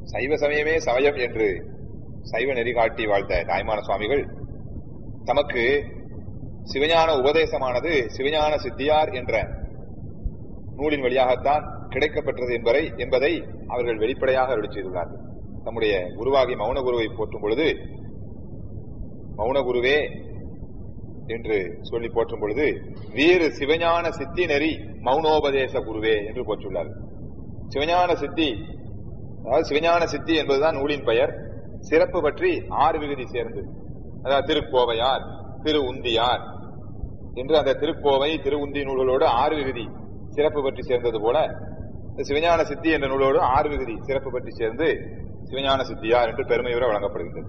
சைவ சமயமே சமயம் என்று சைவ நெறி காட்டி வாழ்ந்த தாய்மான சுவாமிகள் தமக்கு சிவஞான உபதேசமானது சிவஞான சித்தியார் என்ற நூலின் வழியாகத்தான் கிடைக்கப்பெற்றது என்பதை என்பதை அவர்கள் வெளிப்படையாக அருளி செய்துள்ளார்கள் நம்முடைய குருவாகி மௌன குருவை போற்றும் பொழுது மௌன குருவே என்று சொல்லி போற்றும் பொழுது வீறு சிவஞான சித்தி நெறி மௌனோபதேச குருவே என்று போற்றுள்ளார்கள் சிவஞான சித்தி அதாவது சிவஞான சித்தி என்பதுதான் நூலின் பெயர் சிறப்பு பற்றி ஆறு விகுதி சேர்ந்து அதாவது திருக்கோவையார் திரு உந்தியார் என்று அந்த திருக்கோவை திரு உந்தி நூல்களோடு ஆறு விகுதி சிறப்பு பற்றி சேர்ந்தது போல இந்த சிவஞான சித்தி என்ற நூலோடு ஆறு விகுதி சிறப்பு பற்றி சேர்ந்து சிவஞான சித்தியார் என்று பெருமையுற வழங்கப்படுகின்றது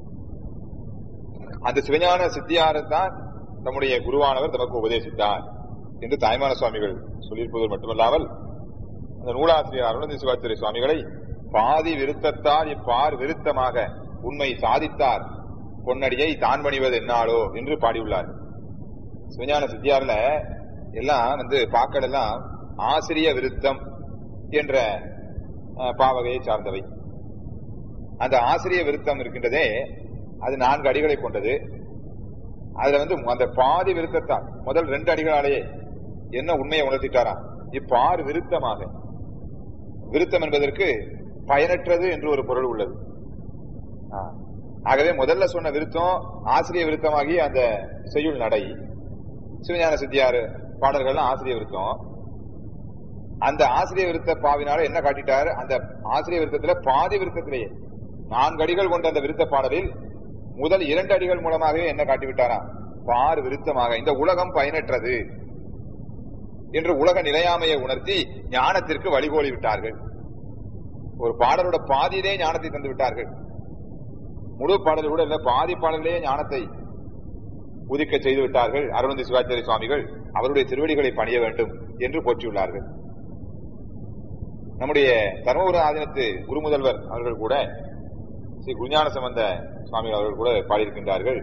அந்த சிவஞான சித்தியாரை தான் நம்முடைய குருவானவர் தமக்கு உபதேசித்தார் என்று தாய்மான சுவாமிகள் சொல்லியிருப்பது மட்டுமல்லாமல் அந்த நூலாசிரியர் அருணந்தி சிவாச்சாரிய சுவாமிகளை பாதி விருத்தத்தால் இப்பார் விருத்தமாக உண்மை சாதித்தார் பொன்னடியை தான் பணிவது என்னாலோ என்று பாடியுள்ளார் சிவஞான சித்தியார்ல எல்லாம் வந்து பாக்கள் எல்லாம் ஆசிரிய விருத்தம் என்ற அஹ், பாவகையை சார்ந்தவை அந்த ஆசிரிய விருத்தம் இருக்கின்றதே அது நான்கு அடிகளை கொண்டது அதுல வந்து அந்த பாதி விருத்தத்தால் முதல் ரெண்டு அடிகளாலேயே என்ன உண்மையை உணர்த்திட்டாராம் இப்பார் விருத்தமாக விருத்தம் என்பதற்கு பயனற்றது என்று ஒரு பொருள் உள்ளது ஆ. ஆகவே முதல்ல சொன்ன விருத்தம் ஆசிரிய விருத்தமாகி அந்த செய்யுள் நடை சிவஞான சித்தியார் பாடல்கள்லாம் ஆசிரிய விருத்தம் அந்த ஆசிரிய விருத்த பாவினால என்ன காட்டிட்டாரு அந்த ஆசிரிய விருத்தத்துல பாதி விருத்தத்திலேயே நான்கு அடிகள் கொண்ட அந்த விருத்த பாடலில் முதல் இரண்டு அடிகள் மூலமாகவே என்ன காட்டிவிட்டாராம் பார் விருத்தமாக இந்த உலகம் பயனற்றது என்று உலக நிலையாமையை உணர்த்தி ஞானத்திற்கு வழிகோலி விட்டார்கள் ஒரு பாடலோட பாதியிலே ஞானத்தை தந்து விட்டார்கள் முழு பாடல் கூட இல்ல பாதி பாடலிலே ஞானத்தை உதிக்க செய்து விட்டார்கள் அருணந்தி சிவாச்சாரிய சுவாமிகள் அவருடைய திருவடிகளை பணிய வேண்டும் என்று போற்றியுள்ளார்கள் நம்முடைய தர்மபுர ஆதீனத்து குருமுதல்வர் அவர்கள் கூட ஸ்ரீ குருஞான சம்பந்த சுவாமி அவர்கள் கூட பாடியிருக்கின்றார்கள்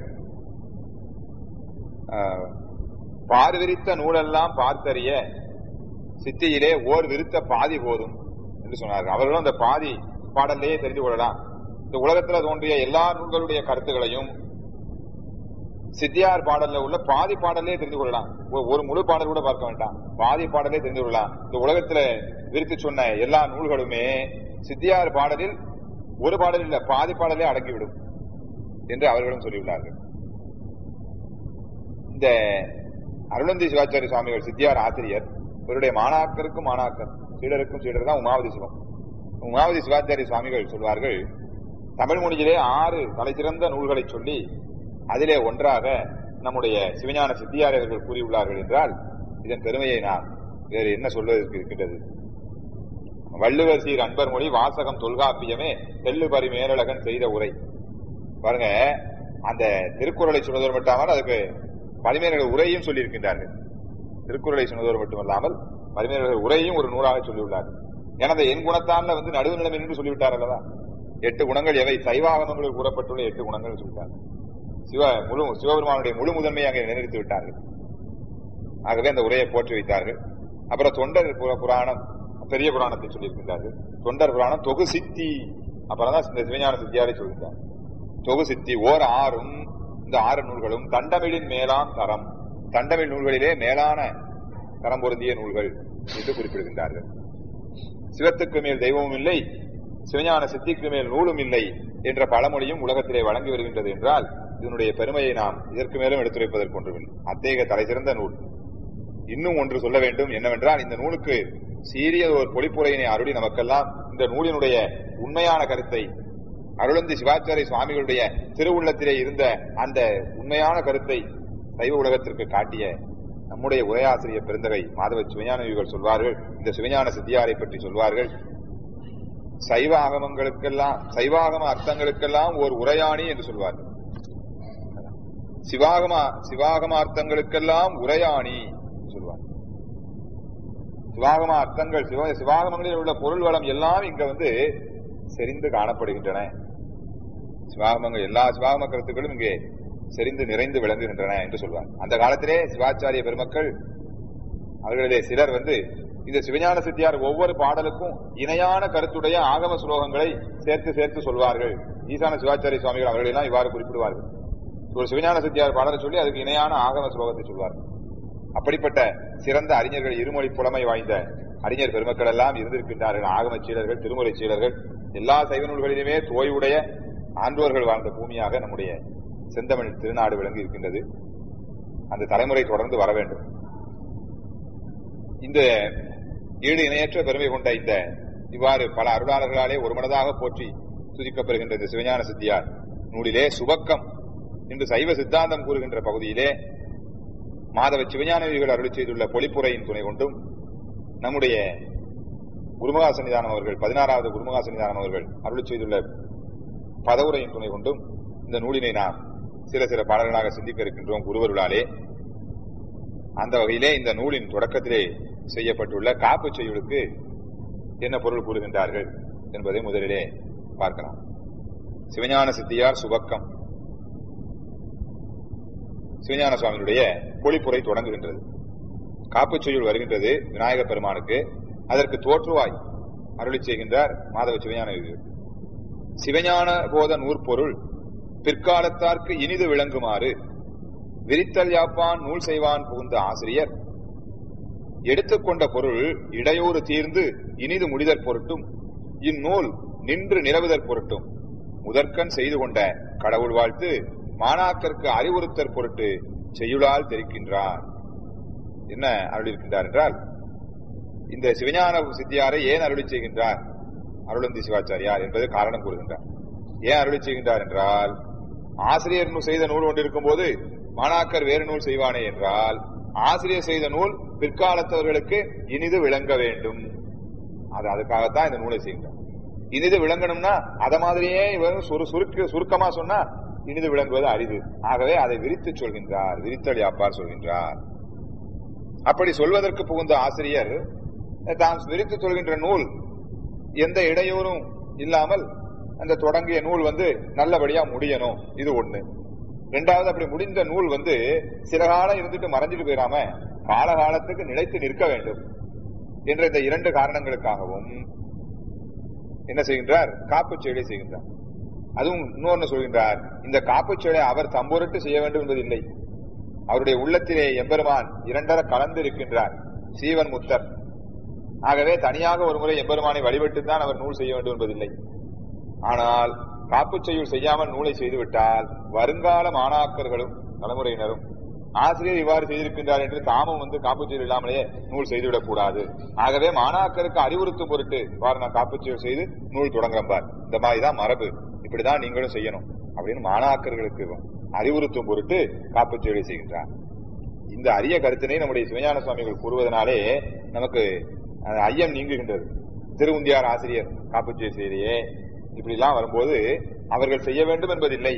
ஆஹ், பார் விரித்த நூலெல்லாம் பார்த்தறிய சித்தியிலே ஓர் விருத்த பாதி போதும் என்று சொன்னார்கள் அவர்களும் அந்த பாதி பாடல்லையே தெரிந்து கொள்ளலாம் இந்த உலகத்துல தோன்றிய எல்லா நூல்களுடைய கருத்துகளையும் சித்தியார் பாடல்ல உள்ள பாதி பாடலே தெரிந்து கொள்ளலாம் ஒ- ஒரு முழு பாடல் கூட பார்க்க வேண்டாம் பாதி பாடலே தெரிந்து கொள்ளலாம் இந்த உலகத்துல விரித்து சொன்ன எல்லா நூல்களுமே சித்தியார் பாடலில் ஒரு பாடல் இல்ல பாதி பாடலே அடங்கிவிடும் என்று அவர்களும் சொல்லியுள்ளார்கள் இந்த அருளந்தி சிவாச்சாரிய சுவாமிகள் சித்தியார் ஆசிரியர் இவருடைய மாணாக்கருக்கும் மாணாக்கர் சீடருக்கும் சீடர் தான் உமாவதி சிவம் உமாவதி சிவாச்சாரிய சுவாமிகள் சொல்வார்கள் தமிழ் மொழியிலே ஆறு தலைசிறந்த நூல்களை சொல்லி அதிலே ஒன்றாக நம்முடைய சிவஞான சித்தியார் அவர்கள் கூறியுள்ளார்கள் என்றால் இதன் பெருமையை நாம் வேறு என்ன சொல்வதற்கு இருக்கின்றது வள்ளுவர் சீர் அன்பர் மொழி வாசகம் தொல்காப்பியமே தெல்லு பரி மேலழகன் செய்த உரை பாருங்க அந்த திருக்குறளை சொன்னதோடு மட்டுமாமல் அதுக்கு பரிமேலழகர் உரையும் சொல்லியிருக்கின்றார்கள் திருக்குறளை சொன்னதோடு மட்டுமல்லாமல் பரிமேலழகர் உரையும் ஒரு நூலாக சொல்லியுள்ளார்கள் ஏன்னா அந்த என் குணத்தான்ல வந்து நடுவுநிலம் என்று சொல்லிவிட்டார் அல்லவா எட்டு குணங்கள் எவை சைவாகமங்களில் கூறப்பட்டுள்ள எட்டு குணங்கள் சொல்லிட்டார் சிவ முழு சிவபெருமானுடைய முழு முதன்மையை அங்கே நிலைநிறுத்தி விட்டார்கள் ஆகவே அந்த உரையை போற்றி வைத்தார்கள் அப்புறம் தொண்டர் புர- புராணம் பெரிய புராணத்தை சொல்லியிருக்கின்றார்கள் தொண்டர் புராணம் தொகு சித்தி அப்புறம் தான் இந்த சிவஞான சித்தியாரை சொல்லியிருந்தார் தொகு சித்தி ஓர் ஆறும் இந்த ஆறு நூல்களும் தண்டமிழின் மேலாம் தரம் தண்டமிழ் நூல்களிலே மேலான தரம் பொருந்திய நூல்கள் என்று குறிப்பிடுகின்றார்கள் சிவத்துக்கு மேல் தெய்வமும் இல்லை சிவஞான சித்திக்கு மேல் நூலும் இல்லை என்ற பழமொழியும் உலகத்திலே வழங்கி வருகின்றது என்றால் இதனுடைய பெருமையை நாம் இதற்கு மேலும் எடுத்துரைப்பதற்கு ஒன்றுமில்லை அத்தேக தலை சிறந்த நூல் இன்னும் ஒன்று சொல்ல வேண்டும் என்னவென்றால் இந்த நூலுக்கு சீரிய ஒரு பொழிப்புரையினை அருளி நமக்கெல்லாம் இந்த நூலினுடைய உண்மையான கருத்தை அருளந்தி சிவாச்சாரிய சுவாமிகளுடைய திருவுள்ளத்திலே இருந்த அந்த உண்மையான கருத்தை சைவ உலகத்திற்கு காட்டிய நம்முடைய உரையாசிரியர் பெருந்தகை மாதவ சிவஞானவிகள் சொல்வார்கள் இந்த சிவஞான சித்தியாரை பற்றி சொல்வார்கள் சைவ ஆகமங்களுக்கெல்லாம் சைவாகம அர்த்தங்களுக்கெல்லாம் ஒரு உரையாணி என்று சொல்வார்கள் சிவாகம சிவாகம அர்த்தங்களுக்கெல்லாம் உரையாணி என்று சொல்வார் சிவாகம அர்த்தங்கள் சிவ சிவாகமங்களில் உள்ள பொருள் வளம் எல்லாம் இங்க வந்து செறிந்து காணப்படுகின்றன சிவாகமங்கள் எல்லா சிவாகம கருத்துக்களும் இங்கே செறிந்து நிறைந்து விளங்குகின்றன என்று சொல்வார் அந்த காலத்திலே சிவாச்சாரிய பெருமக்கள் அவர்களிலே சிலர் வந்து இந்த சிவஞான சித்தியார் ஒவ்வொரு பாடலுக்கும் இணையான கருத்துடைய ஆகம ஸ்லோகங்களை சேர்த்து சேர்த்து சொல்வார்கள் ஈசான சிவாச்சாரிய சுவாமிகள் அவர்களெல்லாம் இவ்வாறு குறிப்பிடுவார்கள் ஒரு சிவஞான சித்தியார் பாடலை சொல்லி அதுக்கு இணையான ஆகம ஸ்லோகத்தை சொல்வார்கள் அப்படிப்பட்ட சிறந்த அறிஞர்கள் இருமொழி புலமை வாய்ந்த அறிஞர் பெருமக்கள் எல்லாம் இருந்திருக்கின்றார்கள் ஆகம சீடர்கள் திருமுறை சீடர்கள் எல்லா சைவ நூல்களிலுமே தோயுடைய ஆன்றோர்கள் வாழ்ந்த பூமியாக நம்முடைய செந்தமிழ் திருநாடு விளங்கி இருக்கின்றது அந்த தலைமுறை தொடர்ந்து வர வேண்டும் இந்த ஈடு இணையற்ற பெருமை கொண்ட இந்த இவ்வாறு பல அருளாளர்களாலே ஒருமனதாக போற்றி துதிக்கப்பெறுகின்ற இந்த சிவஞான சித்தியார் நூலிலே சுபக்கம் என்று சைவ சித்தாந்தம் கூறுகின்ற பகுதியிலே மாதவ சிவஞானவிகள் அருளி செய்துள்ள பொழிப்புரையின் துணை கொண்டும் நம்முடைய குருமகா சன்னிதானம் அவர்கள் பதினாறாவது குருமகா சன்னிதானம் அவர்கள் அருளி செய்துள்ள பதவுரையின் துணை கொண்டும் இந்த நூலினை நாம் சில சில பாடல்களாக சிந்திக்க இருக்கின்றோம் குருவருளாலே அந்த வகையிலே இந்த நூலின் தொடக்கத்திலே செய்யப்பட்டுள்ள காப்பு செய்யுளுக்கு என்ன பொருள் கூறுகின்றார்கள் என்பதை முதலிலே பார்க்கலாம் சிவஞான சித்தியார் சுபக்கம் சிவஞான சுவாமியுடைய பொழிப்புரை தொடங்குகின்றது காப்புச் செய்யுள் வருகின்றது விநாயக பெருமானுக்கு அதற்கு தோற்றுவாய் அருளி செய்கின்றார் மாதவ சிவஞான சிவஞான போத நூற்பொருள் பிற்காலத்தார்க்கு இனிது விளங்குமாறு விரித்தல் யாப்பான் நூல் செய்வான் புகுந்த ஆசிரியர் எடுத்துக்கொண்ட பொருள் இடையூறு தீர்ந்து இனிது முடிதற் பொருட்டும் இந்நூல் நின்று நிலவுதற் பொருட்டும் முதற்கண் செய்து கொண்ட கடவுள் வாழ்த்து மாணாக்கருக்கு அறிவுறுத்தற் பொருட்டு செய்யுளால் தெரிக்கின்றார் என்ன அருள் இருக்கின்றார் என்றால் இந்த சிவஞான சித்தியாரை ஏன் அருளி செய்கின்றார் அருளந்தி சிவாச்சாரியார் என்பது காரணம் கூறுகின்றார் ஏன் அருளி செய்கின்றார் என்றால் ஆசிரியர் செய்த நூல் ஒன்று இருக்கும் போது மாணாக்கர் வேறு நூல் செய்வானே என்றால் ஆசிரியர் செய்த நூல் பிற்காலத்தவர்களுக்கு இனிது விளங்க வேண்டும் அது அதுக்காகத்தான் இந்த நூலை செய்கின்றார் இனிது விளங்கணும்னா அத மாதிரியே இவர் சுரு சுருக்க சுருக்கமா சொன்னா இனிது விளங்குவது அரிது ஆகவே அதை விரித்து சொல்கின்றார் விரித்தல் யாப்பார் சொல்கின்றார் அப்படி சொல்வதற்கு புகுந்த ஆசிரியர் தாம் விரித்து சொல்கின்ற நூல் எந்த இடையூறும் இல்லாமல் அந்த தொடங்கிய நூல் வந்து நல்லபடியா முடியணும் இது ஒண்ணு ரெண்டாவது அப்படி முடிந்த நூல் வந்து சில காலம் இருந்துட்டு மறைஞ்சிட்டு போயிடாம காலகாலத்துக்கு நிலைத்து நிற்க வேண்டும் என்ற இந்த இரண்டு காரணங்களுக்காகவும் என்ன செய்கின்றார் காப்புச் செயலை செய்கின்றார் அதுவும் இன்னொன்னு சொல்கின்றார் இந்த காப்புச் செயலை அவர் தம்பொருட்டு செய்ய வேண்டும் என்பதில்லை அவருடைய உள்ளத்திலே எம்பெருமான் இரண்டர கலந்து இருக்கின்றார் சீவன் முத்தர் ஆகவே தனியாக ஒரு முறை எம்பெருமானை வழிபட்டு தான் அவர் நூல் செய்ய வேண்டும் என்பதில்லை ஆனால் காப்புச் செய்யுள் செய்யாமல் நூலை செய்துவிட்டால் வருங்கால மாணாக்கர்களும் தலைமுறையினரும் ஆசிரியர் இவ்வாறு செய்திருக்கின்றார் என்று தாமும் வந்து காப்புச்செயல் இல்லாமலே நூல் செய்துவிடக் கூடாது ஆகவே மாணாக்கருக்கு அறிவுறுத்தும் பொருட்டு வார நான் காப்புச்செயல் செய்து நூல் தொடங்குறம்பார் இந்த மாதிரிதான் மரபு இப்படிதான் நீங்களும் செய்யணும் அப்படின்னு மாணாக்கர்களுக்கு அறிவுறுத்தும் பொருட்டு காப்புச்செயலை செய்கின்றார் இந்த அரிய கருத்தினை நம்முடைய சிவஞான சுவாமிகள் கூறுவதனாலே நமக்கு ஐயம் நீங்குகின்றது திருவுந்தியார் ஆசிரியர் காப்புச்செயல் செய்தியே இப்படி எல்லாம் வரும்போது அவர்கள் செய்ய வேண்டும் என்பதில்லை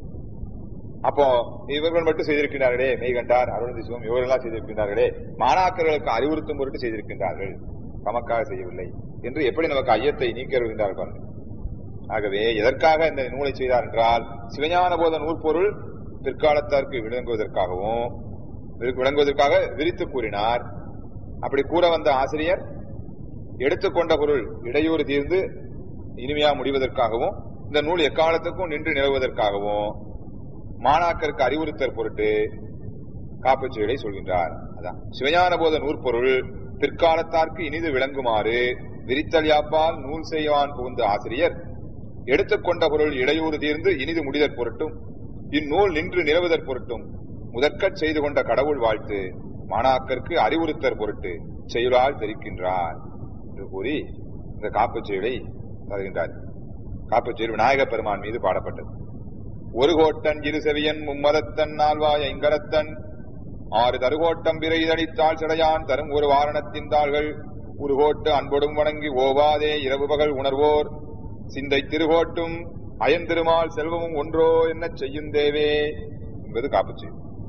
அப்போ இவர்கள் மட்டும் செய்திருக்கிறார்களே மெய்கண்டார் அருணதி சிவம் இவர்களெல்லாம் செய்திருக்கின்றார்களே மாணாக்கர்களுக்கு அறிவுறுத்தும் பொருட்டு செய்திருக்கின்றார்கள் தமக்காக செய்யவில்லை என்று எப்படி நமக்கு ஐயத்தை நீக்க வருகின்றார்கள் பாருங்கள் ஆகவே எதற்காக இந்த நூலை செய்தார் என்றால் சிவஞான போத நூற்பொருள் பிற்காலத்தாருக்கு விளங்குவதற்காகவும் விளங்குவதற்காக விரித்து கூறினார் அப்படி கூற வந்த ஆசிரியர் எடுத்துக்கொண்ட பொருள் இடையூறு தீர்ந்து இனிமையா முடிவதற்காகவும் இந்த நூல் எக்காலத்துக்கும் நின்று நிலவுவதற்காகவும் மாணாக்கருக்கு அறிவுறுத்தல் பொருட்டு காப்புச் செயலை சொல்கின்றார் அதான் சிவஞான போத நூற்பொருள் பிற்காலத்தார்க்கு இனிது விளங்குமாறு விரித்தல் யாப்பால் நூல் செய்வான் புகுந்த ஆசிரியர் எடுத்துக்கொண்ட பொருள் இடையூறு தீர்ந்து இனிது முடிதற் பொருட்டும் இந்நூல் நின்று நிலவுதற் பொருட்டும் முதற்கச் செய்து கொண்ட கடவுள் வாழ்த்து மாணாக்கருக்கு அறிவுறுத்தற் பொருட்டு செயலால் தெரிக்கின்றார் என்று கூறி இந்த காப்புச் செயலை தருகின்றார் காப்புச் செயல் விநாயக பெருமான் மீது பாடப்பட்டது ஒரு கோட்டன் இருசெவியன் மும்மதத்தன் நால்வாய் ஐங்கரத்தன் ஆறு தருகோட்டம் பிறைதடித்தாள் சிடையான் தரும் ஒரு வாரணத்தின் தாள்கள் உருகோட்டு அன்பொடும் வணங்கி ஓவாதே இரவு பகல் உணர்வோர் சிந்தை திருகோட்டும் அயன் திருமால் செல்வமும் ஒன்றோ என்ன செய்யும் தேவே என்பது காப்புச்சு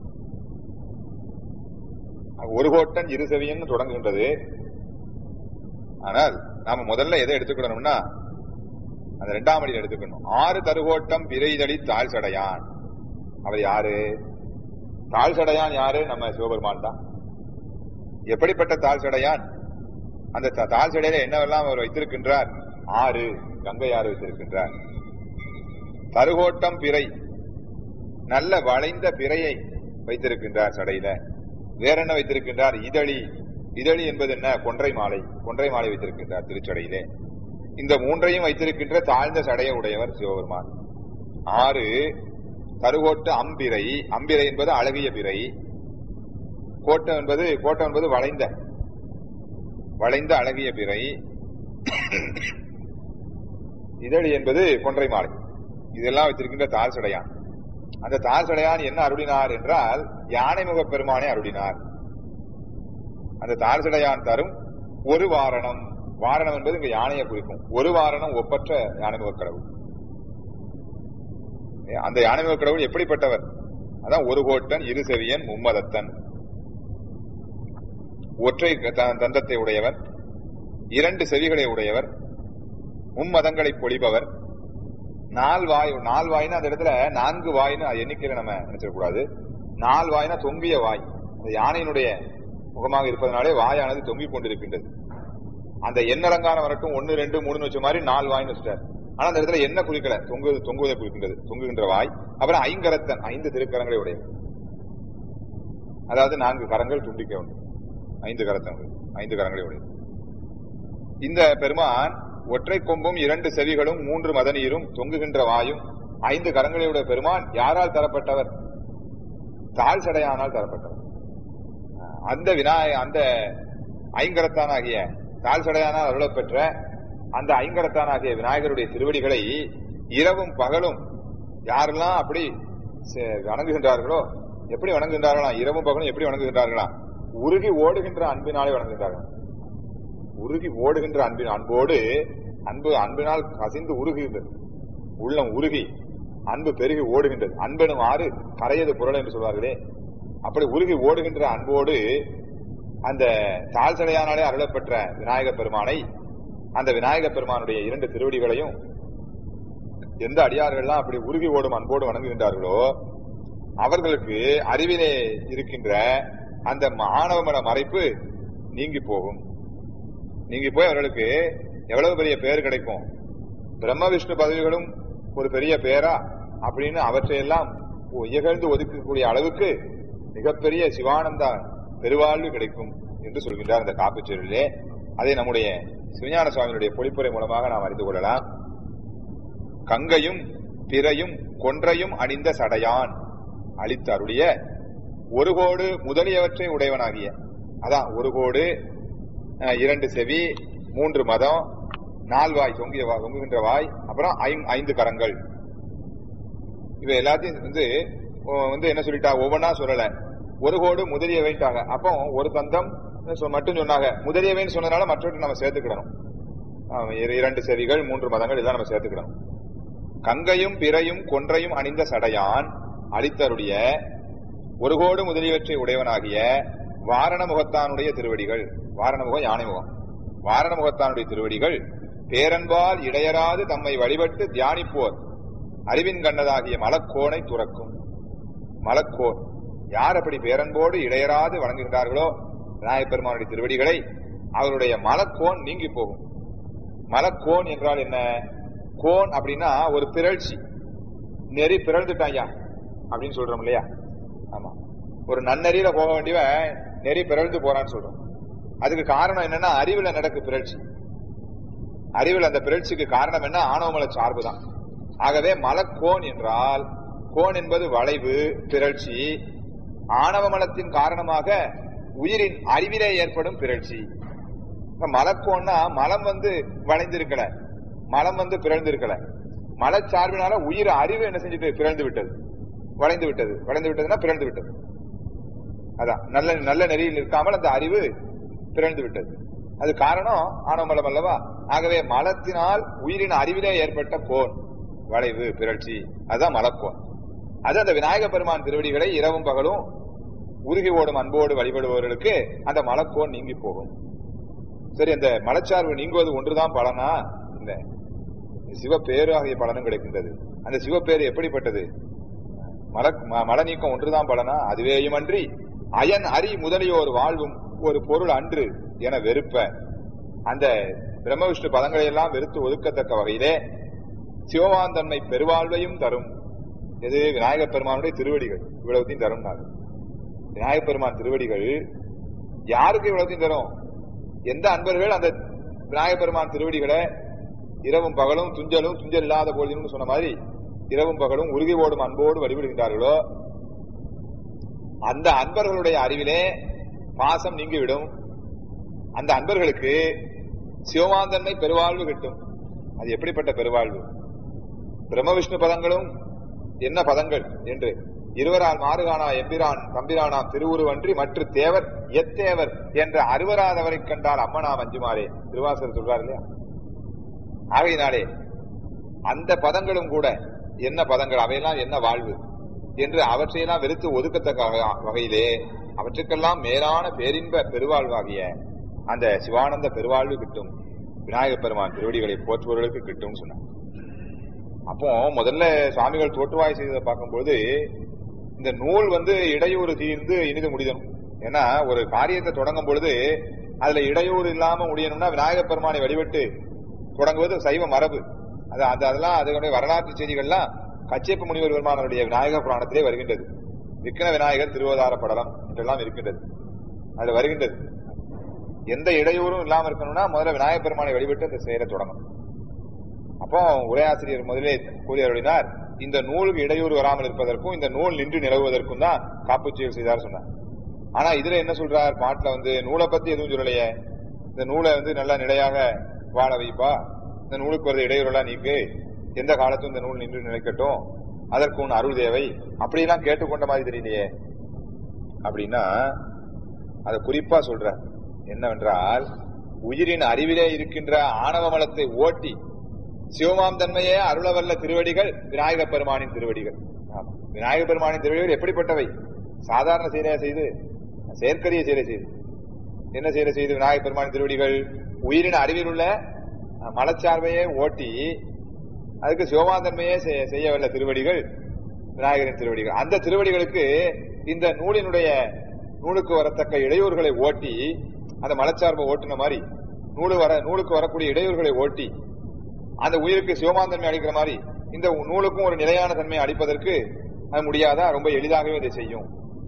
ஒரு கோட்டன் இரு செவியன் தொடங்குகின்றது ஆனால் நாம முதல்ல எதை எடுத்துக்கணும்னா அந்த இரண்டாம் அடியில் எடுத்துக்கணும் ஆறு தருகோட்டம் விரைதடி தாழ் சடையான் அவர் யாரு தாழ் சடையான் யாரு நம்ம சிவபெருமான் தான் எப்படிப்பட்ட தாழ் சடையான் அந்த த- தாழ் சடையில என்னவெல்லாம் அவர் வைத்திருக்கின்றார் ஆறு கங்கை ஆறு வைத்திருக்கின்றார் தருகோட்டம் பிறை நல்ல வளைந்த பிறையை வைத்திருக்கின்றார் சடையில வேற என்ன வைத்திருக்கின்றார் இதழி இதழி என்பது என்ன கொன்றை மாலை கொன்றை மாலை வைத்திருக்கின்றார் திருச்சடையிலே இந்த மூன்றையும் வைத்திருக்கின்ற தாழ்ந்த சடையை உடையவர் சிவபெருமான் ஆறு தருகோட்டு அம்பிரை அம்பிரை என்பது அழகிய பிறை கோட்டம் என்பது கோட்டம் என்பது வளைந்த வளைந்த அழகிய பிறை இதழி என்பது கொன்றை மாலை இதெல்லாம் வைத்திருக்கின்ற தாழ் சடையான் அந்த தாழ் சடையான் என்ன அருளினார் என்றால் யானை முகப் பெருமானை அருளினார் அந்த தாழ் சடையான் தரும் ஒரு வாரணம் வாரணம் என்பது இங்க யானையை குறிக்கும் ஒரு வாரணம் ஒப்பற்ற யானை முகக் கடவுள் அந்த யானை முகக் கடவுள் எப்படிப்பட்டவர் அதான் ஒரு கோட்டன் இரு செவியன் மும்மதத்தன் ஒற்றை த- தந்தத்தை உடையவர் இரண்டு செவிகளை உடையவர் மும்மதங்களை பொழிபவர் நால் வாய் நால் வாய்னா அந்த இடத்துல நான்கு வாய்னு அது எண்ணிக்கையில நம்ம நினைச்சிடக்கூடாது நால் வாய்னா தொங்கிய வாய் அந்த யானையினுடைய முகமாக இருப்பதனாலே வாயானது தொங்கிக் கொண்டிருக்கின்றது அந்த எண்ணலங்காரம் வரட்டும் ஒன்னு ரெண்டு மூணுன்னு வச்ச மாதிரி நாலு வாய்னு வச்சிட்டார் ஆனா அந்த இடத்துல என்ன குறிக்கல தொங்குவது தொங்குவதை குறிக்கின்றது தொங்குகின்ற வாய் அப்புறம் ஐங்கரத்தன் ஐந்து திருக்கரங்களை உடைய அதாவது நான்கு கரங்கள் துண்டிக்க வேண்டும் ஐந்து கரத்தன் ஐந்து கரங்களை உடைய இந்த பெருமான் ஒற்றை கொம்பும் இரண்டு செவிகளும் மூன்று மதநீரும் தொங்குகின்ற வாயும் ஐந்து கரங்களையுடைய பெருமான் யாரால் தரப்பட்டவர் தாழ் சடையானால் தரப்பட்டவர் அந்த விநாய அந்த ஐங்கரத்தானாகிய தாழ் சடையானால் அருளப்பெற்ற அந்த ஐங்கரத்தானாகிய விநாயகருடைய திருவடிகளை இரவும் பகலும் யாரெல்லாம் அப்படி செ- வணங்குகின்றார்களோ எப்படி வணங்குகின்றார்களாம் இரவும் பகலும் எப்படி வணங்குகின்றார்களாம் உருகி ஓடுகின்ற அன்பினாலே வணங்குகின்றார்கள் உருகி ஓடுகின்ற அன்பின் அன்போடு அன்பு அன்பினால் கசிந்து உருகுகின்றது உள்ளம் உருகி அன்பு பெருகி ஓடுகின்றது அன்பெனும் ஆறு கரையது புரள் என்று சொல்வார்களே அப்படி உருகி ஓடுகின்ற அன்போடு அந்த தாழ் சடையானாலே அருளப்பெற்ற விநாயக பெருமானை அந்த விநாயக பெருமானுடைய இரண்டு திருவடிகளையும் எந்த அடியார்கள்லாம் அப்படி உருகி ஓடும் அன்போடு வணங்குகின்றார்களோ அவர்களுக்கு அறிவிலே இருக்கின்ற அந்த மாணவமன மறைப்பு நீங்கி போகும் நீங்கி போய் அவர்களுக்கு எவ்வளவு பெரிய பெயர் கிடைக்கும் பிரம்ம விஷ்ணு பதவிகளும் ஒரு பெரிய பெயரா அப்படின்னு அவற்றையெல்லாம் இகழ்ந்து ஒதுக்கக்கூடிய அளவுக்கு மிகப்பெரிய சிவானந்தா பெருவாழ்வு கிடைக்கும் என்று சொல்கின்றார் இந்த காப்புச்சொல்லிலே அதை நம்முடைய சிவஞான சுவாமியுடைய பொழிப்புரை மூலமாக நாம் அறிந்து கொள்ளலாம் கங்கையும் பிறையும் கொன்றையும் அணிந்த சடையான் அளித்த அருளிய ஒரு கோடு முதலியவற்றை உடையவனாகிய அதான் ஒரு கோடு அஹ், இரண்டு செவி மூன்று மதம் நால்வாய் தொங்கிய வா- தொங்குகின்ற வாய் அப்புறம் ஐம்- ஐந்து கரங்கள் இவை எல்லாத்தையும் வந்து ஓ, வந்து என்ன சொல்லிட்டா ஒவ்வொன்னா சொல்லல ஒரு கோடு முதலியவைட்டாங்க அப்போ ஒரு தந்தம் சொ- மட்டும் சொன்னாங்க முதலியவைன்னு சொன்னதுனால மற்றவற்றை நம்ம சேர்த்துக்கிடணும் ஆமா, இர- இரண்டு செவிகள் மூன்று மதங்கள் இதெல்லாம் நம்ம சேர்த்துக்கிடணும் கங்கையும் பிறையும் கொன்றையும் அணிந்த சடையான் அளித்தருடைய ஒரு கோடு முதலியவற்றை உடையவனாகிய வாரண முகத்தானுடைய திருவடிகள் வாரண முகம் யானை முகம் வாரண முகத்தானுடைய திருவடிகள் பேரன்பால் இடையராது தம்மை வழிபட்டு தியானிப்போர் அறிவின் கண்ணதாகிய மலக்கோனை துறக்கும் மலக்கோன் யார் அப்படி பேரன்போடு இடையராது வணங்குகிறார்களோ விநாயகப் பெருமானுடைய திருவடிகளை அவருடைய மலக்கோன் நீங்கி போகும் மலக்கோன் என்றால் என்ன கோன் அப்படின்னா ஒரு பிறழ்ச்சி நெறி பிறழ்ந்துட்டாயா அப்படின்னு சொல்றோம் இல்லையா ஆமா ஒரு நன்னெறியில போக வேண்டியவன் நெறி பிறழ்ந்து போறான்னு சொல்றோம் அதுக்கு காரணம் என்னன்னா அறிவுல நடக்கு பிறழ்ச்சி அறிவில் அந்த பிறழ்ச்சிக்கு காரணம் என்ன ஆணவமல சார்பு தான் ஆகவே மலக்கோன் என்றால் கோன் என்பது வளைவு பிறழ்ச்சி ஆணவ மலத்தின் காரணமாக உயிரின் அறிவிலே ஏற்படும் பிறழ்ச்சி இப்ப மலக்கோன்னா மலம் வந்து வளைந்திருக்கல மலம் வந்து பிறழ்ந்திருக்கல மலச்சார்பினால உயிர் அறிவு என்ன செஞ்சுட்டு பிறழ்ந்து விட்டது வளைந்து விட்டது வளைந்து விட்டதுன்னா பிறழ்ந்து விட்டது அதான் நல்ல நல்ல நெறியில் இருக்காமல் அந்த அறிவு பிறழ்ந்து விட்டது அது காரணம் ஆணவமலம் அல்லவா ஆகவே மலத்தினால் உயிரின் அறிவிலே ஏற்பட்ட கோன் வளைவு பிறழ்ச்சி அதுதான் மலக்கோன் அது அந்த விநாயக பெருமான் திருவடிகளை இரவும் பகலும் உருகி ஓடும் அன்போடு வழிபடுபவர்களுக்கு அந்த மலக்கோன் நீங்கி போகும் சரி அந்த மலச்சார்பு நீங்குவது ஒன்றுதான் பலனா இல்ல சிவப்பேரு ஆகிய பலனும் கிடைக்கின்றது அந்த சிவப்பேரு எப்படிப்பட்டது மல ம- மல நீக்கம் ஒன்றுதான் பலனா அதுவேயுமன்றி அயன் அரி முதலியோர் வாழ்வும் ஒரு பொருள் அன்று என வெறுப்ப அந்த பிரம்ம விஷ்ணு பதங்களை எல்லாம் வெறுத்து ஒதுக்கத்தக்க வகையிலே சிவமாந்தன்மை பெருவாழ்வையும் தரும் எது விநாயகப் பெருமானுடைய திருவடிகள் இவ்வளவுத்தையும் தரும் விநாயகப் பெருமான் திருவடிகள் யாருக்கு இவ்வளவுத்தையும் தரும் எந்த அன்பர்கள் அந்த விநாயகப் பெருமான் திருவடிகளை இரவும் பகலும் துஞ்சலும் துஞ்சல் இல்லாத போதிலும் சொன்ன மாதிரி இரவும் பகலும் உருகி ஓடும் அன்போடு வழிபடுகின்றார்களோ அந்த அன்பர்களுடைய அறிவிலே பாசம் நீங்கிவிடும் அந்த அன்பர்களுக்கு சிவமாந்தன்மை பெருவாழ்வு கிட்டும் அது எப்படிப்பட்ட பெருவாழ்வு பிரம்ம விஷ்ணு பதங்களும் என்ன பதங்கள் என்று இருவரால் மாறுகானா எம்பிரான் தம்பிரானாம் திருவுருவன்றி மற்ற தேவர் எத்தேவர் என்ற அறுவராதவரை கண்டால் அம்மனாம் அஞ்சுமாறே திருவாசர் சொல்றார் இல்லையா ஆகையினாலே அந்த பதங்களும் கூட என்ன பதங்கள் அவையெல்லாம் என்ன வாழ்வு என்று அவற்றையெல்லாம் வெறுத்து ஒதுக்கத்தக்க வகையிலே அவற்றுக்கெல்லாம் மேலான பேரின்ப பெருவாழ்வாகிய அந்த சிவானந்த பெருவாழ்வு கிட்டும் விநாயகப் பெருமான் திருவடிகளை போற்றுபவர்களுக்கு கிட்டும் சொன்னார் அப்போ முதல்ல சுவாமிகள் தோற்றுவாய் செய்ததை பார்க்கும்போது இந்த நூல் வந்து இடையூறு தீர்ந்து இனிது முடிதணும் ஏன்னா ஒரு காரியத்தை தொடங்கும் பொழுது அதுல இடையூறு இல்லாம முடியணும்னா விநாயகப் பெருமானை வழிபட்டு தொடங்குவது சைவ மரபு அது அது அதெல்லாம் அதனுடைய வரலாற்று செய்திகள்லாம் கச்சேப்பு முனிவர் பெருமானுடைய விநாயக புராணத்திலே வருகின்றது விக்ன விநாயகர் திருவதார படலம் என்றெல்லாம் இருக்கின்றது அதுல வருகின்றது எந்த இடையூறும் இல்லாம இருக்கணும்னா முதல்ல விநாயகப் பெருமானை வழிபட்டு அந்த செயலை தொடங்கணும் அப்போ உரையாசிரியர் முதலே கூறி அருளினார் இந்த நூலுக்கு இடையூறு வராமல் இருப்பதற்கும் இந்த நூல் நின்று நிலவுவதற்கும் தான் காப்புச்செயல் செய்தார் சொன்னார் ஆனா இதுல என்ன சொல்றார் பாட்டுல வந்து நூலை பத்தி எதுவும் சொல்லலையே இந்த நூலை வந்து நல்லா நிலையாக வாழ வைப்பா இந்த நூலுக்கு வருது இடையூறெல்லாம் நீக்கு எந்த காலத்தும் இந்த நூல் நின்று நிலைக்கட்டும் அதற்கு உன் அருள் தேவை அப்படியெல்லாம் கேட்டுக்கொண்ட மாதிரி தெரியலையே அப்படின்னா அதை குறிப்பா சொல்ற என்னவென்றால் உயிரின் அறிவிலே இருக்கின்ற ஆணவ மலத்தை ஓட்டி சிவமாம் தன்மையே அருளவல்ல திருவடிகள் விநாயக பெருமானின் திருவடிகள் விநாயக பெருமானின் திருவடிகள் எப்படிப்பட்டவை சாதாரண செயலையா செய்து செயற்கரிய செயலை செய்து என்ன செயலை செய்து விநாயக பெருமானின் திருவடிகள் உயிரின் அறிவில் உள்ள மலச்சார்பையே ஓட்டி அதுக்கு சிவமாந்தன்மையே செய்ய வல்ல திருவடிகள் விநாயகரின் திருவடிகள் அந்த திருவடிகளுக்கு இந்த நூலினுடைய நூலுக்கு வரத்தக்க இடையூறுகளை ஓட்டி அந்த மலச்சார்பை ஓட்டின மாதிரி நூலு வர நூலுக்கு வரக்கூடிய இடையூறுகளை ஓட்டி அந்த உயிருக்கு சிவமாந்தன்மை அளிக்கிற மாதிரி இந்த நூலுக்கும் ஒரு நிலையான தன்மை அளிப்பதற்கு அது முடியாதா ரொம்ப எளிதாகவே இதை செய்யும்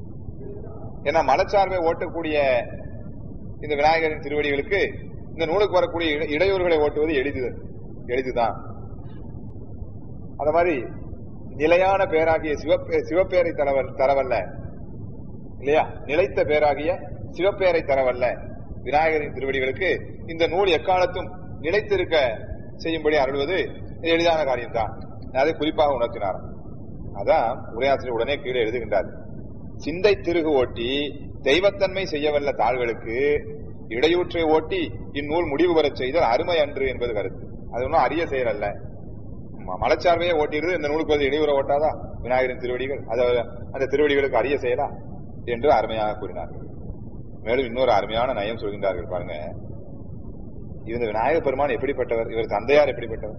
ஏன்னா மலச்சார்பை ஓட்டக்கூடிய இந்த விநாயகரின் திருவடிகளுக்கு இந்த நூலுக்கு வரக்கூடிய இடையூறுகளை ஓட்டுவது எளிது எளிதுதான் அத மாதிரி நிலையான பேராகிய சிவப்பே சிவப்பேரை தரவல் தரவல்ல இல்லையா நிலைத்த பேராகிய சிவப்பேரை தரவல்ல விநாயகரின் திருவடிகளுக்கு இந்த நூல் எக்காலத்தும் நிலைத்திருக்க செய்யும்படி அருள்வது எளிதான காரியம்தான் அதை குறிப்பாக உணர்த்தினார் அதான் உரையாசிரியர் உடனே கீழே எழுதுகின்றார் சிந்தை திருகு ஓட்டி தெய்வத்தன்மை செய்யவல்ல தாள்களுக்கு இடையூற்றை ஓட்டி இந்நூல் முடிவு பெறச் செய்தல் அருமை அன்று என்பது கருத்து அது ஒன்றும் அரிய செயல் அல்ல மலச்சார்வையே ஓட்டிடுது இந்த நூலுக்கு வந்து இடையூற ஓட்டாதா விநாயகரின் திருவடிகள் அது அந்த திருவடிகளுக்கு அரிய செயலா என்று அருமையாக கூறினார்கள் மேலும் இன்னொரு அருமையான நயம் சொல்கின்றார்கள் பாருங்க இந்த விநாயக பெருமான் எப்படிப்பட்டவர் இவர் தந்தையார் எப்படிப்பட்டவர்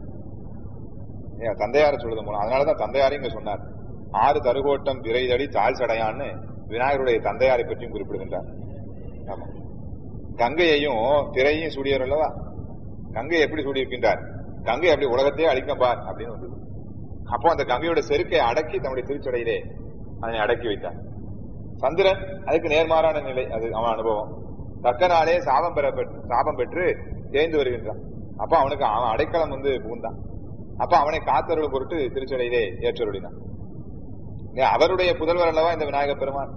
தந்தையார சொல்றது மூலம் அதனாலதான் தந்தையாரையும் இங்க சொன்னார் ஆறு தருகோட்டம் விரைதடி தாழ் சடையான்னு விநாயகருடைய தந்தையாரை பற்றியும் குறிப்பிடுகின்றார் ஆமா கங்கையையும் திரையும் சூடியவர் அல்லவா கங்கை எப்படி சூடியிருக்கின்றார் கங்கை அப்படி உலகத்தையே அழிக்கம்பார் அப்படின்னு வந்தது அப்போ அந்த கங்கையோட செருக்கை அடக்கி தன்னுடைய திருச்சடையிலே அதனை அடக்கி வைத்தார் சந்திரன் அதுக்கு நேர்மாறான நிலை அது அவன் அனுபவம் தக்க நாளே சாபம் பெற சாபம் பெற்று தேய்ந்து வருகின்றான் அப்ப அவனுக்கு அவன் அடைக்கலம் வந்து புகுந்தான் அப்ப அவனை காத்தருள் பொருட்டு திருச்சடையிலே ஏற்றருளினான் அவருடைய புதல்வர் அல்லவா இந்த விநாயக பெருமான்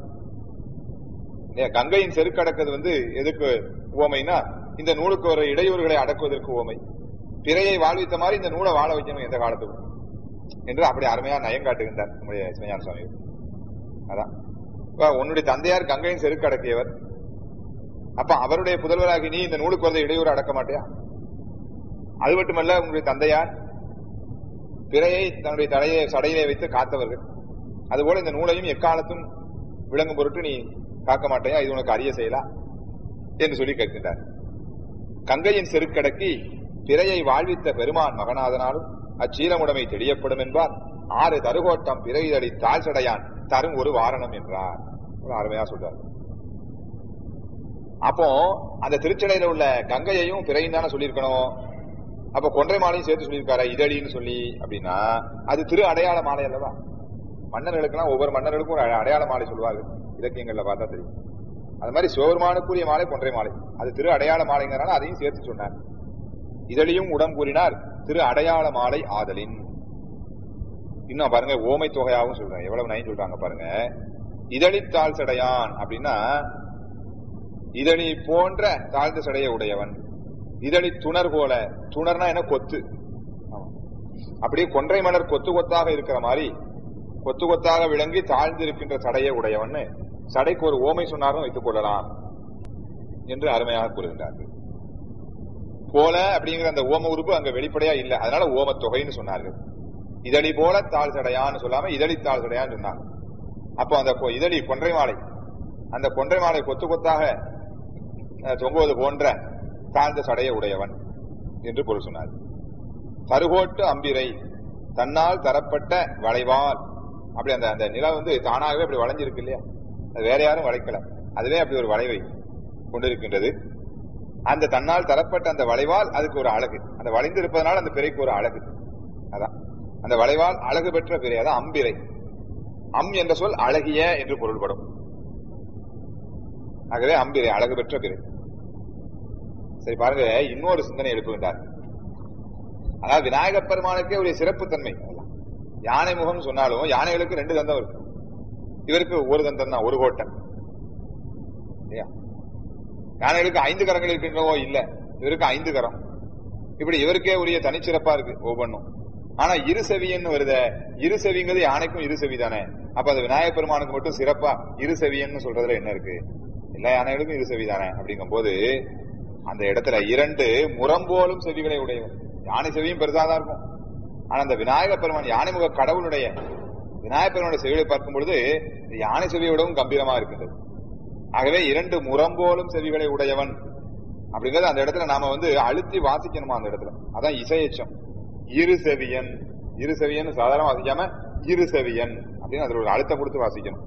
கங்கையின் செருக்கடக்குது வந்து எதுக்கு உவமைனா இந்த நூலுக்கு ஒரு இடையூறுகளை அடக்குவதற்கு உவமை பிறையை வாழ்வித்த மாதிரி இந்த நூலை வாழ வைக்கணும் எந்த காலத்துக்கும் என்று அப்படி அருமையா நயம் காட்டுகின்றார் நம்முடைய சிவஞான சுவாமி அதான் உன்னுடைய தந்தையார் கங்கையின் செருக்கு அடக்கியவர் அப்ப அவருடைய புதல்வராகி நீ இந்த நூலுக்கு வந்து இடையூறு அடக்க மாட்டியா அது மட்டுமல்ல உன்னுடைய தந்தையார் பிறையை தன்னுடைய தலையை சடையிலே வைத்து காத்தவர்கள் அதுபோல இந்த நூலையும் எக்காலத்தும் விளங்கும் பொருட்டு நீ காக்க மாட்டேயா இது உனக்கு அரிய செயலா என்று சொல்லி கேட்கின்றார் கங்கையின் செருக்கடக்கி பிறையை வாழ்வித்த பெருமான் மகநாதனாலும் அச்சீலமுடைமை தெளியப்படும் என்பார் ஆறு தருகோட்டம் பிறைதடி தாழ்சடையான் தரும் ஒரு வாரணம் என்றார் அருமையா சொல்றார் அப்போ அந்த திருச்சடையில உள்ள கங்கையையும் பிறையும் தானே சொல்லியிருக்கணும் அப்ப கொன்றை மாலையும் சேர்த்து சொல்லியிருக்காரு இதழின்னு சொல்லி அப்படின்னா அது திரு அடையாள மாலை அல்லவா மன்னர்களுக்கெல்லாம் ஒவ்வொரு மன்னர்களுக்கும் ஒரு அடையாள மாலை சொல்லுவாங்க இலக்கியங்கள்ல பார்த்தா தெரியும் அது மாதிரி சிவபெருமானுக்குரிய மாலை கொன்றை மாலை அது திரு அடையாள மாலைங்கிறனால அதையும் சேர்த்து சொன்னார் இதழையும் உடம் கூறினார் திரு அடையாள மாலை ஆதலின் இன்னும் பாருங்க ஓமை தொகையாவும் சொல்றேன் எவ்வளவு நைன் சொல்றாங்க பாருங்க இதழித்தாள் சடையான் அப்படின்னா இதழி போன்ற தாழ்ந்த சடையை உடையவன் இதழி துணர் போல துணர்னா என்ன கொத்து அப்படியே கொன்றை மலர் கொத்து கொத்தாக இருக்கிற மாதிரி கொத்து கொத்தாக விளங்கி தாழ்ந்து இருக்கின்ற சடையை உடையவன் சடைக்கு ஒரு ஓமை சொன்னாரும் வைத்துக் கொள்ளலாம் என்று அருமையாக கூறுகின்றார்கள் போல அப்படிங்கிற அந்த ஓம உறுப்பு அங்க வெளிப்படையா இல்ல அதனால ஓம தொகைன்னு சொன்னார்கள் இதழி போல தாழ் சடையான்னு சொல்லாம இதழி தாழ் சடையான்னு சொன்னாங்க அப்போ அந்த இதழி கொன்றை மாலை அந்த கொன்றை மாலை கொத்து கொத்தாக தொங்குவது போன்ற தாழ்ந்த சடையை உடையவன் என்று பொருள் சொன்னார் தருகோட்டு அம்பிரை தன்னால் தரப்பட்ட வளைவால் அப்படி அந்த அந்த நிலம் வந்து தானாகவே அப்படி வளைஞ்சிருக்கு இல்லையா அது வேற யாரும் வளைக்கல அதுவே அப்படி ஒரு வளைவை கொண்டிருக்கின்றது அந்த தன்னால் தரப்பட்ட அந்த வளைவால் அதுக்கு ஒரு அழகு அந்த வளைந்து இருப்பதனால் அந்த பிறைக்கு ஒரு அழகு அதான் அந்த வளைவால் அழகு பெற்ற பிறை அதான் அம்பிறை அம் என்ற சொல் அழகிய என்று பொருள்படும் ஆகவே அம்பிறை அழகு பெற்ற பிறை சரி பாருங்க இன்னொரு சிந்தனை எழுப்புகின்றார் அதாவது விநாயக பெருமானுக்கே ஒரு சிறப்பு தன்மை யானை முகம் சொன்னாலும் யானைகளுக்கு ரெண்டு தந்தம் இருக்கு இவருக்கு ஒரு தந்தம் தான் ஒரு கோட்டம் யானைகளுக்கு ஐந்து கரங்கள் இருக்கின்றவோ இல்ல இவருக்கு ஐந்து கரம் இப்படி இவருக்கே உரிய தனிச்சிறப்பா இருக்கு ஒவ்வொன்றும் ஆனா இரு செவியன்னு வருத இரு செவிங்கிறது யானைக்கும் இரு செவி தானே அப்ப அது விநாயகப் பெருமானுக்கு மட்டும் சிறப்பா இரு செவியன்னு சொல்றதுல என்ன இருக்கு எல்லா யானைகளுக்கும் இரு செவி தானே அப்படிங்கும் போது அந்த இடத்துல இரண்டு முரம்போலும் செவிகளை உடையவன் யானை செவியும் பெருசாதான் இருக்கும் ஆனா அந்த விநாயக பெருமான் யானை முக கடவுளுடைய விநாயகப் பெருமானுடைய செவிகளை பார்க்கும் பொழுது யானை செவியை விடவும் கம்பீரமா இருக்கின்றது ஆகவே இரண்டு முரம்போலும் செவிகளை உடையவன் அப்படிங்கறது அந்த இடத்துல நாம வந்து அழுத்தி வாசிக்கணுமா அந்த இடத்துல அதான் இசையச்சம் இரு செவியன் இரு செவியன் சாதாரண வாசிக்காம இரு செவியன் அப்படின்னு அதுல ஒரு அழுத்தம் கொடுத்து வாசிக்கணும்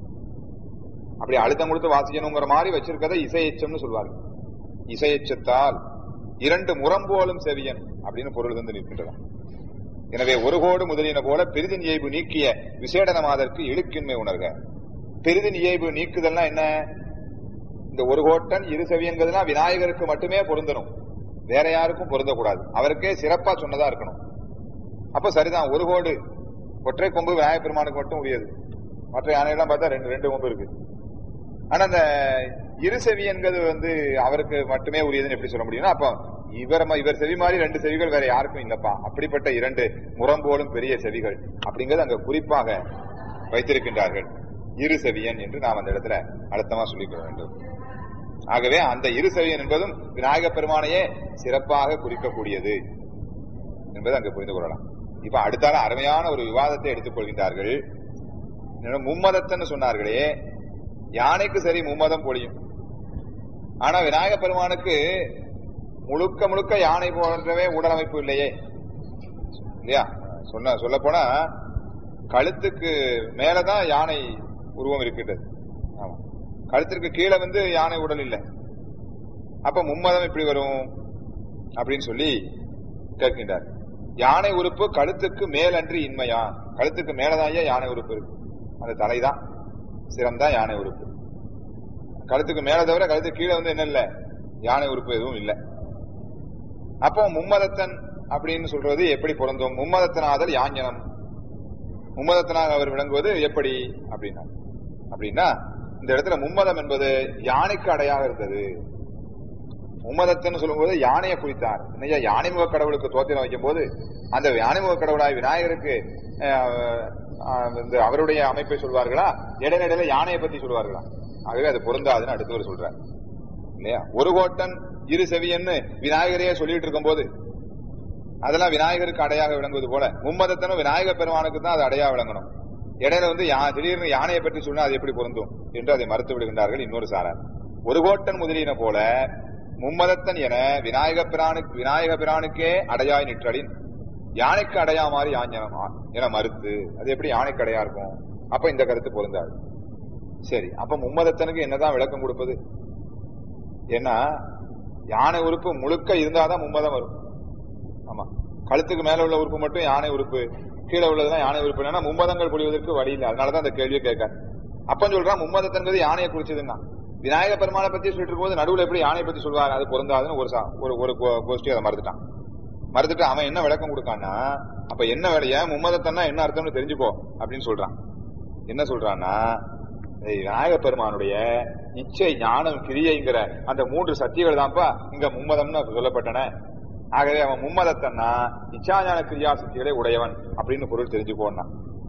அப்படி அழுத்தம் கொடுத்து வாசிக்கணுங்கிற மாதிரி வச்சிருக்கதை இசையச்சம்னு சொல்வார்கள் இசையச்சத்தால் இரண்டு முரம்போலும் செவியன் அப்படின்னு பொருள் வந்து நிற்கின்றன எனவே ஒரு கோடு முதலின போல பெரிதின் இயல்பு நீக்கிய விசேடனமாதற்கு இழுக்கின்மை உணர்க பெரிதின் இயல்பு நீக்குதல்னா என்ன இந்த ஒரு கோட்டன் இரு செவியன்கிறதுனா விநாயகருக்கு மட்டுமே பொருந்தணும் வேற யாருக்கும் பொருந்தக்கூடாது அவருக்கே சிறப்பா சொன்னதா இருக்கணும் அப்ப சரிதான் ஒரு கோடு ஒற்றை கொம்பு விநாயகப் பெருமானுக்கு மட்டும் உரியது மற்ற யானைகள்லாம் பார்த்தா ரெண்டு ரெண்டு கொம்பு இருக்கு ஆனா அந்த இரு செவியன்கிறது வந்து அவருக்கு மட்டுமே உரியதுன்னு எப்படி சொல்ல முடியும்னா அப்போ இவர் இவர் செவி மாதிரி ரெண்டு செவிகள் வேற யாருக்கும் இல்லப்பா அப்படிப்பட்ட இரண்டு முரம்போலும் பெரிய செவிகள் அப்படிங்கிறது அங்க குறிப்பாக வைத்திருக்கின்றார்கள் இரு செவியன் என்று நாம் அந்த இடத்துல அழுத்தமா சொல்லிக்க வேண்டும் ஆகவே அந்த இரு செவியன் என்பதும் விநாயக பெருமானையே சிறப்பாக குறிக்கக்கூடியது என்பதை அங்கு புரிந்து கொள்ளலாம் இப்ப அடுத்தால அருமையான ஒரு விவாதத்தை எடுத்துக் கொள்கின்றார்கள் மும்மதத்தன்னு சொன்னார்களே யானைக்கு சரி மும்மதம் பொழியும் ஆனா விநாயக பெருமானுக்கு முழுக்க முழுக்க யானை போன்றவே உடலமைப்பு இல்லையே இல்லையா சொன்ன சொல்ல போனா கழுத்துக்கு மேலதான் யானை உருவம் இருக்கின்றது ஆமா கழுத்திற்கு கீழே வந்து யானை உடல் இல்லை அப்ப மும்மதம் எப்படி வரும் அப்படின்னு சொல்லி கேட்கின்றார் யானை உறுப்பு கழுத்துக்கு மேலன்றி இன்மையா கழுத்துக்கு மேலதான் யானை உறுப்பு இருக்கு அந்த தலைதான் சிரம் தான் யானை உறுப்பு கழுத்துக்கு மேல தவிர கழுத்துக்கு கீழே வந்து என்ன இல்ல யானை உறுப்பு எதுவும் இல்லை அப்போ மும்மதத்தன் அப்படின்னு சொல்றது எப்படி பொருந்தும் மும்மதத்தனாதல் யாஞ்சனம் மும்மதத்தனாக அவர் விளங்குவது எப்படி அப்படின்னா அப்படின்னா இந்த இடத்துல மும்மதம் என்பது யானைக்கு அடையாக இருந்தது மும்மதத்தன் சொல்லும்போது யானையை குறித்தார் இன்னையா யானை முக கடவுளுக்கு தோத்திரம் வைக்கும் போது அந்த யானை முக கடவுளாய் விநாயகருக்கு இந்த அவருடைய அமைப்பை சொல்வார்களா இடைநிலையில யானையை பத்தி சொல்வார்களா ஆகவே அது பொருந்தாதுன்னு அடுத்தவர் சொல்றார் இல்லையா ஒரு கோட்டன் இரு செவியன்னு விநாயகரையே சொல்லிட்டு இருக்கும் போது அதெல்லாம் விநாயகருக்கு அடையாக விளங்குவது போல மும்மதத்தனும் விநாயக பெருமானுக்கு தான் அது அடையா விளங்கணும் இடையில வந்து திடீர்னு யானையை பற்றி சொன்னா அது எப்படி பொருந்தும் என்று அதை மறுத்து விடுகின்றார்கள் இன்னொரு சாரார் ஒரு கோட்டன் முதலின போல மும்மதத்தன் என விநாயக பிரானுக்கு விநாயக பிரானுக்கே அடையாய் நிற்றலின் யானைக்கு அடையா மாதிரி யாஞ்சனமா என மறுத்து அது எப்படி யானைக்கு அடையா இருக்கும் அப்ப இந்த கருத்து பொருந்தாது சரி அப்ப மும்மதத்தனுக்கு என்னதான் விளக்கம் கொடுப்பது ஏன்னா யானை உறுப்பு முழுக்க இருந்தாதான் மும்மதம் வரும் ஆமா கழுத்துக்கு மேல உள்ள உறுப்பு மட்டும் யானை உறுப்பு கீழே உள்ளதுதான் யானை உறுப்பு என்னன்னா மும்மதங்கள் புரிவதற்கு வழி இல்லை அதனாலதான் அந்த கேள்வியை கேட்க அப்பன் சொல்றான் மும்மதத்தன்கிறது யானையை குறிச்சதுன்னா விநாயக பெருமானை பத்தி சொல்லிட்டு இருக்கும்போது நடுவுல எப்படி யானையை பத்தி சொல்வாரு அது பொருந்தாதுன்னு ஒரு சா- ஒரு ஒரு கோ- கோஷ்டி அதை மறுத்துட்டான் மறுத்துட்டு அவன் என்ன விளக்கம் கொடுக்கான்னா அப்ப என்ன வேலைய மும்மதத்தன்னா என்ன அர்த்தம்னு தெரிஞ்சுக்கோ அப்படின்னு சொல்றான் என்ன சொல்றான்னா ஏய், விநாயக பெருமானுடைய இச்சை ஞானம் கிரியைங்கிற அந்த மூன்று சக்திகள் தான்ப்பா இங்க மும்மதம்னு சொல்லப்பட்டன ஆகவே அவன் மும்மதத்தன்னா இச்சாஞான கிரியா சக்திகளை உடையவன் அப்படின்னு பொருள் தெரிஞ்சுக்கோன்னா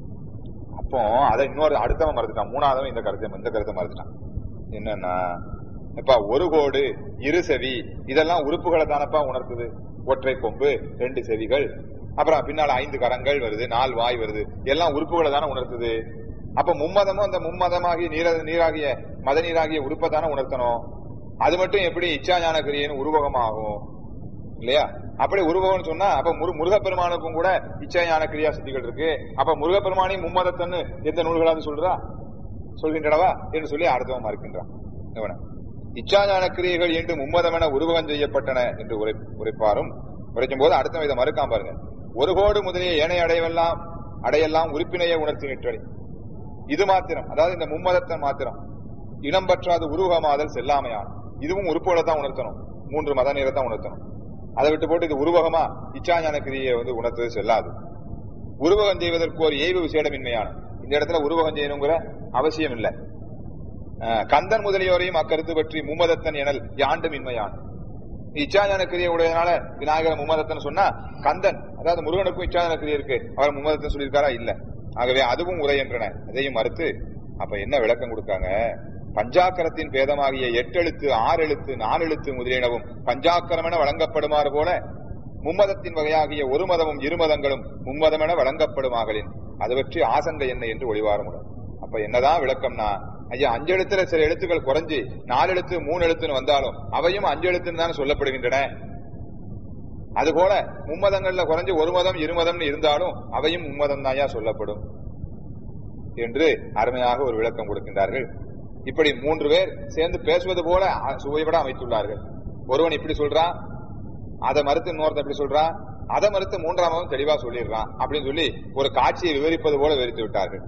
அப்போ அதை இன்னொரு அடுத்தவன் மறந்துட்டான் மூணாவதவன் இந்த கருத்தை இந்த கருத்தை மறந்துட்டான் என்னன்னா இப்ப ஒரு கோடு இரு செவி இதெல்லாம் உறுப்புகளை தானப்பா உணர்த்துது ஒற்றை கொம்பு ரெண்டு செவிகள் அப்புறம் பின்னால ஐந்து கரங்கள் வருது நாலு வாய் வருது எல்லாம் உறுப்புகளை தானே உணர்த்துது அப்ப மும்மதமும் அந்த மும்மதமாகிய நீர நீராகிய மத நீராகிய உறுப்பை தானே உணர்த்தணும் அது மட்டும் எப்படி இச்சா ஞான கிரியைன்னு உருவகமாகும் இல்லையா அப்படி உருவகம்னு சொன்னா அப்ப முரு முருகப்பெருமானுக்கும் கூட இச்சா ஞான கிரியா சக்திகள் இருக்கு அப்ப முருகப்பெருமானையும் மும்மதத்தன்னு எந்த நூல்களாவது சொல்றா சொல்கின்றனவா என்று சொல்லி அடுத்தவன் மறுக்கின்றான் இவன இச்சாஞான கிரியைகள் என்று மும்மதமென உருவகம் செய்யப்பட்டன என்று உரை உரைப்பாரும் உரைக்கும் போது அடுத்தவன் இதை மறுக்காம பாருங்க ஒரு கோடு முதலிய ஏனைய அடையவெல்லாம் அடையெல்லாம் உறுப்பினையே உணர்த்தி நிற்றடி இது மாத்திரம் அதாவது இந்த மும்மதத்தன் மாத்திரம் இனம் பற்றாது உருவகமாதல் செல்லாமையான இதுவும் உறுப்புகளை தான் உணர்த்தணும் மூன்று மத நீரை தான் உணர்த்தணும் அதை விட்டு போட்டு இது உருவகமா இச்சாஞான கிரியை வந்து உணர்த்துவது செல்லாது உருவகம் செய்வதற்கு ஒரு ஏய்வு விசேடமின்மையான இந்த இடத்துல உருவகம் செய்யணுங்கிற அவசியம் இல்லை அஹ், கந்தன் முதலியோரையும் அக்கருத்து பற்றி மும்மதத்தன் எனல் யாண்டும் இன்மையான் இச்சாஞான கிரியை உடையதுனால விநாயகர் மும்மதத்தன் சொன்னா கந்தன் அதாவது முருகனுக்கும் இச்சாஞான கிரியை இருக்கு அவர் மும்மதத்தன் சொல்லியிருக்காரா இல்ல ஆகவே அதுவும் உரை என்றன அதையும் மறுத்து அப்ப என்ன விளக்கம் கொடுக்காங்க பஞ்சாக்கரத்தின் பேதமாகிய எட்டெழுத்து ஆறு எழுத்து நாலு எழுத்து முதலியனவும் பஞ்சாக்கரம் என வழங்கப்படுமாறு போல மும்மதத்தின் வகையாகிய ஒரு மதமும் இரு மதங்களும் மும்மதமென வழங்கப்படுமாகலின் அது பற்றி ஆசங்க என்ன என்று ஒளிவார முடியும் அப்ப என்னதான் விளக்கம்னா ஐயா அஞ்சு எழுத்துல சில எழுத்துக்கள் குறைஞ்சு நாலு எழுத்து மூணு எழுத்துன்னு வந்தாலும் அவையும் அஞ்சு எழுத்துன்னு தான் சொல்லப்படுகின்றன அதுபோல மும்மதங்கள்ல குறைஞ்சு ஒரு மதம் இரு மதம்னு இருந்தாலும் அவையும் மும்மதம் தாயா சொல்லப்படும் என்று அருமையாக ஒரு விளக்கம் கொடுக்கின்றார்கள் இப்படி மூன்று பேர் சேர்ந்து பேசுவது போல அ- சுவைபட அமைத்துள்ளார்கள் ஒருவன் இப்படி சொல்றான் அதை மறுத்து இன்னொருத்தன் இப்படி சொல்றான் அதை மறுத்து மூன்றாமவன் தெளிவா சொல்லிடுறான் அப்படின்னு சொல்லி ஒரு காட்சியை விவரிப்பது போல விவரித்து விட்டார்கள்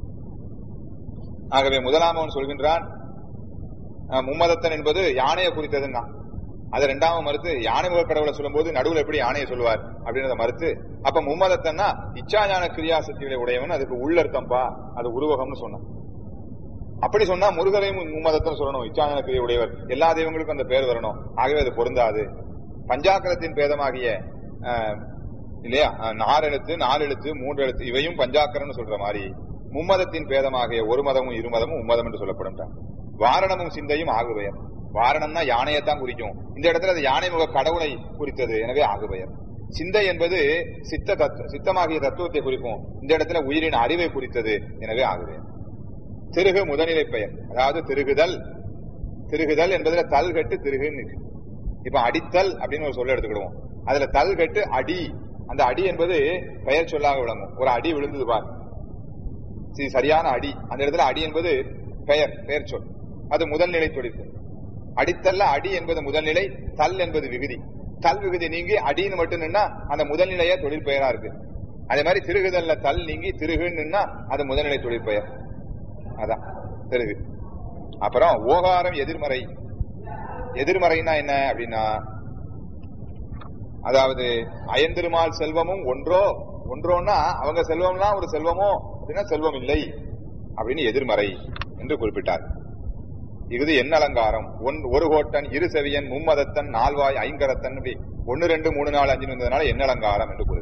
ஆகவே முதலாமவன் சொல்கின்றான் அஹ், மும்மதத்தன் என்பது யானையை குறித்ததுன்னா அது ரெண்டாம மறுத்து யானை முக கடவுளை சொல்லும்போது நடுவுல எப்படி யானையை சொல்லுவார் அப்படின்றத மறுத்து அப்ப மும்மதத்தன்னா இச்சா ஞான கிரியா சக்திகளை உடையவன் அதுக்கு உள்ளர்த்தம்பா அது உருவகம்னு சொன்னான் அப்படி சொன்னா முருகரையும் மும்மதத்தன் சொல்லணும் இச்சாஞான கிரியை உடையவர் எல்லா தெய்வங்களுக்கும் அந்த பேர் வரணும் ஆகவே அது பொருந்தாது பஞ்சாக்கரத்தின் பேதமாகிய அஹ், இல்லையா அஹ், நாலு எழுத்து நாலு எழுத்து மூன்று எழுத்து இவையும் பஞ்சாக்கரம்னு சொல்ற மாதிரி மும்மதத்தின் பேதமாகிய ஒரு மதமும் இரு மதமும் மும்மதம் என்று சொல்லப்படும் வாரணமும் சிந்தையும் ஆகுபெயர் வாரணம்னா யானையைத்தான் குறிக்கும் இந்த இடத்துல அது யானை முக கடவுளை குறித்தது எனவே ஆகுபெயர் சிந்தை என்பது சித்த தத்துவ சித்தமாகிய தத்துவத்தை குறிக்கும் இந்த இடத்துல உயிரின் அறிவை குறித்தது எனவே ஆகுபெயர் திருகு முதநிலை பெயர் அதாவது திருகுதல் திருகுதல் என்பதுல தல் கட்டு திருகுன்னு இருக்கு. இப்ப அடித்தல் அப்படின்னு ஒரு சொல்ல எடுத்துக்கிடுவோம் அதுல தல் கட்டு அடி அந்த அடி என்பது பெயர் சொல்லாக விளங்கும் ஒரு அடி விழுந்தது பார் சரி, சரியான அடி அந்த இடத்துல அடி என்பது பெயர் பெயர் சொல் அது முதல்நிலை தொழில் அடித்தல்ல அடி என்பது முதல்நிலை தல் என்பது விகுதி தல் விகுதி நீங்கி அடின்னு மட்டும் நின்னா அந்த முதல்நிலையே தொழில் பெயரா இருக்கு அதே மாதிரி திருகுதல்ல தல் நீங்கி திருகுன்னு நின்னா அது முதல்நிலை தொழில் பெயர் அதான் திருகு அப்புறம் ஓகாரம் எதிர்மறை எதிர்மறைன்னா என்ன அப்படின்னா அதாவது அயந்திருமால் செல்வமும் ஒன்றோ ஒன்றோன்னா அவங்க செல்வம்லாம் ஒரு செல்வமோ அப்படின்னா செல்வம் இல்லை அப்படின்னு எதிர்மறை என்று குறிப்பிட்டார் இது என்ன அலங்காரம் ஒன் ஒரு கோட்டன் இரு செவியன் மும்மதத்தன் நால்வாய் ஐங்கரத்தன் இப்படி ஒன்னு ரெண்டு மூணு நாலு அஞ்சு வந்ததுனால என்ன அலங்காரம் என்று கூறுகிறார்